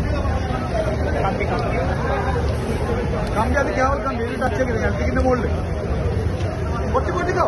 കമ്പി അത് കേവൽ കമ്പി ഇത് ടച്ച് ചെയ്ത് ഇലക്ട്രിക്കിന്റെ മുകളിൽ പൊട്ടി പൊട്ടിക്കോ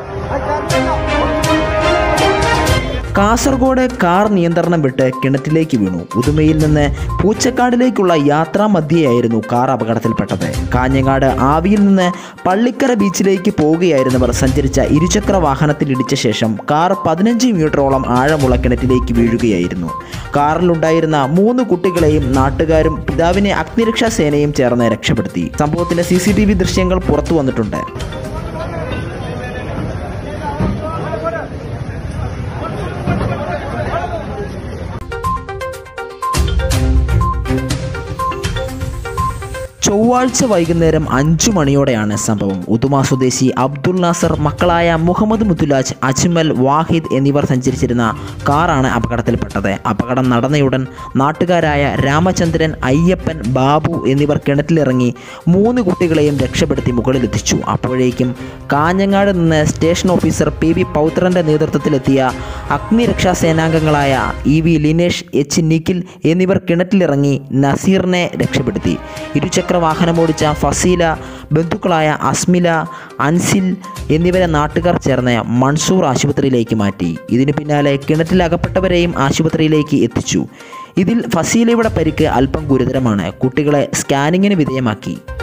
കാസർഗോഡ് കാർ നിയന്ത്രണം വിട്ട് കിണറ്റിലേക്ക് വീണു ഉദുമയിൽ നിന്ന് പൂച്ചക്കാടിലേക്കുള്ള യാത്രാ മധ്യയായിരുന്നു കാർ അപകടത്തിൽപ്പെട്ടത് കാഞ്ഞങ്ങാട് ആവിയിൽ നിന്ന് പള്ളിക്കര ബീച്ചിലേക്ക് പോവുകയായിരുന്നവർ സഞ്ചരിച്ച ഇരുചക്ര വാഹനത്തിലിടിച്ച ശേഷം കാർ പതിനഞ്ച് മീറ്ററോളം ആഴമുള്ള കിണറ്റിലേക്ക് വീഴുകയായിരുന്നു കാറിലുണ്ടായിരുന്ന മൂന്ന് കുട്ടികളെയും നാട്ടുകാരും പിതാവിനെ അഗ്നിരക്ഷാ സേനയും ചേർന്ന് രക്ഷപ്പെടുത്തി സംഭവത്തിന്റെ സി ദൃശ്യങ്ങൾ പുറത്തു വന്നിട്ടുണ്ട് ചൊവ്വാഴ്ച വൈകുന്നേരം അഞ്ചു മണിയോടെയാണ് സംഭവം ഉദുമ സ്വദേശി അബ്ദുൽ നാസർ മക്കളായ മുഹമ്മദ് മുത്തുലാജ് അജ്മൽ വാഹിദ് എന്നിവർ സഞ്ചരിച്ചിരുന്ന കാറാണ് അപകടത്തിൽപ്പെട്ടത് അപകടം നടന്നയുടൻ നാട്ടുകാരായ രാമചന്ദ്രൻ അയ്യപ്പൻ ബാബു എന്നിവർ കിണറ്റിലിറങ്ങി മൂന്ന് കുട്ടികളെയും രക്ഷപ്പെടുത്തി മുകളിലെത്തിച്ചു അപ്പോഴേക്കും കാഞ്ഞങ്ങാട് നിന്ന് സ്റ്റേഷൻ ഓഫീസർ പി വി പൗത്രൻ്റെ നേതൃത്വത്തിലെത്തിയ അഗ്നിരക്ഷാ സേനാംഗങ്ങളായ E V Linesh H Nikhil എന്നിവർ കിണറ്റിലിറങ്ങി നസീറിനെ രക്ഷപ്പെടുത്തി ഇരുചക്ര വാഹനമോടിച്ച ഫസീല ബന്ധുക്കളായ അസ്മില അൻസിൽ എന്നിവരെ നാട്ടുകാർ ചേർന്ന് മൺസൂർ ആശുപത്രിയിലേക്ക് മാറ്റി ഇതിന് പിന്നാലെ കിണറ്റിലകപ്പെട്ടവരെയും ആശുപത്രിയിലേക്ക് എത്തിച്ചു ഇതിൽ ഫസീലയുടെ പരിക്ക് അല്പം ഗുരുതരമാണ് കുട്ടികളെ സ്കാനിങ്ങിന് വിധേയമാക്കി